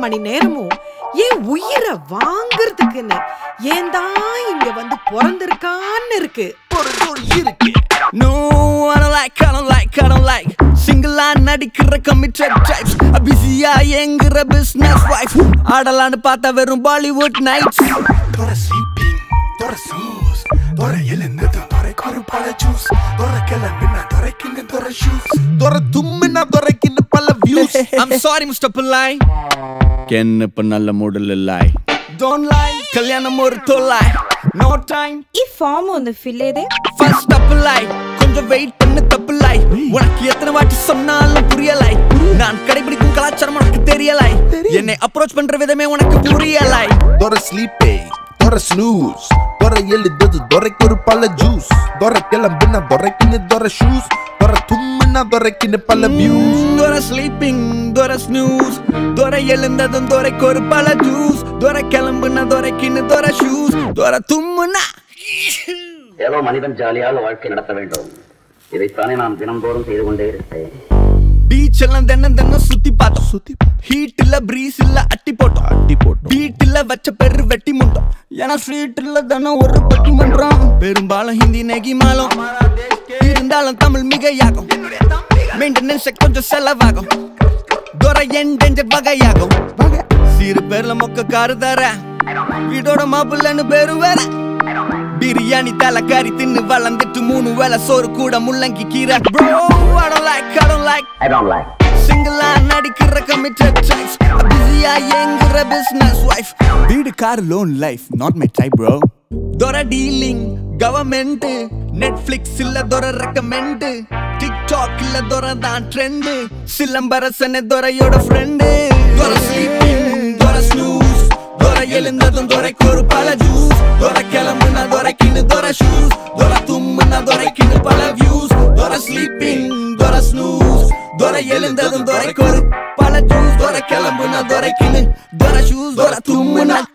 மணி நேரமும் என் உயிரை வாங்குறதுக்குன்னு ஏன் தான் இங்க வந்து பிறந்திருக்கான்னு இருக்கு ஒரு ஜோடி இருக்கு No, I don't like, I don't like, I don't like சிங்கிளா நடிக்கிற கமிட்டட் டைப்ஸ் பிஸியா எங்கிற பிசினஸ் வைஃப் ஆடலான்னு பார்த்தா வெறும் பாலிவுட் நைட்ஸ் தொர ஸ்லீப்பிங் தொர சூஸ் தொர எழுந்தது தொரைக்கு ஒரு பல ஜூஸ் தொர கிளம்பின தொரைக்குங்க தொர ஷூஸ் தொர தும்மின தொரைக்குன்னு பல வியூஸ் I'm sorry மிஸ்டர் பிள்ளாய் என்ன இப்ப நல்ல மூடல் இல்லை Don't lie, கல்யாணம் ஒரு தொல்லாய் No time, ఈ ఫామ్ ఉంది ఫిల్ ఏదే first apply கொஞ்சம் வெயிட் பண்ணு தப்புலாய் உனக்கு எத்தனை வாட்டி சொன்னாலும் புரியலாய் நான் கடைபிடிக்கும் கலாச்சாரம் உனக்கு தெரியலாய் என்னை அப்ரோச் பண்ற விதமே உனக்கு புரியலாய் தொர ஸ்லீப்பிங் தொர ஸ்னூஸ் தொர எழுந்தது தொரைக்கு ஒரு பல ஜூஸ் தொர கிளம்பின தொரைக்குன்னு தொர ஷூஸ் தொர தும்மின தொரைக்குன்னு பல வியூஸ் தோர ஸ்லீப்பிங் தோர ஸ்னூஸ் தோர எழுந்ததும் தோரைக்கு ஒரு பல ஜூஸ் தோர கிளம்புன தோரைக்குன்னு தோர ஷூஸ் தோர தும்முனா ஏதோ மனிதன் ஜாலியாக வாழ்க்கை நடத்த வேண்டும் இதைத்தானே நான் தினந்தோறும் செய்து கொண்டே இருப்பேன் பீச் எல்லாம் தினம் தினம் சுத்தி பார்த்தோம் சுத்தி ஹீட் இல்ல பிரீஸ் இல்ல அட்டி போட்டோம் அட்டி போட்டோம் வீட்டுல வச்ச பெரு வெட்டி முட்டோம் ஏன்னா ஸ்ட்ரீட்ல தானே ஒரு பட்டி மன்றம் பெரும்பாலும் ஹிந்தி நெகி மாலம் இருந்தாலும் தமிழ் மிகையாகும் மெயின்டெனன்ஸ் கொஞ்சம் செலவாகும் துறை எண்டெஞ்ச வகையாகும் சிறு பேர்ல மொக்க காரு தர வீடோட மாப்பிள்ளன்னு பேரும் வேற பிரியாணி தலைக்காரி தின்னு வளர்ந்துட்டு மூணு வேளை சோறு கூட முள்ளங்கி கீரை bro I don't like I don't like I don't like சிங்கிளா நடிக்கிற கமிட்டட் டைப்ஸ் பிஸியா எங்கிற பிசினஸ் வைஃப் வீடு car loan life not my type bro தொர டீலிங் கவர்மெண்ட் நெட்ஃபிளிக்ஸ் இல்ல தொர ரெக்கமெண்ட் டிக்டாக் இல்ல தொர தான் ட்ரெண்ட் சிலம்பரசன் துறையோட ஃப்ரெண்டு தொர ஸ்லீப்பிங் தொர ஸ்னூஸ் தொர எழுந்ததும் தொரைக்கு ஒரு பல ஜூஸ் தொர கிளம்புனா தொரைக்குன்னு தொர ஷூஸ் தொர தும்முனா தொரைக்குன்னு பல வியூஸ் தொர ஸ்லீப்பிங் தொர ஸ்னூஸ் தொர எழுந்ததும் தொரைக்கு ஒரு பல ஜூஸ் தொர கிளம்புனா தொரைக்குன்னு தொர ஷூஸ் தொர தும்முனா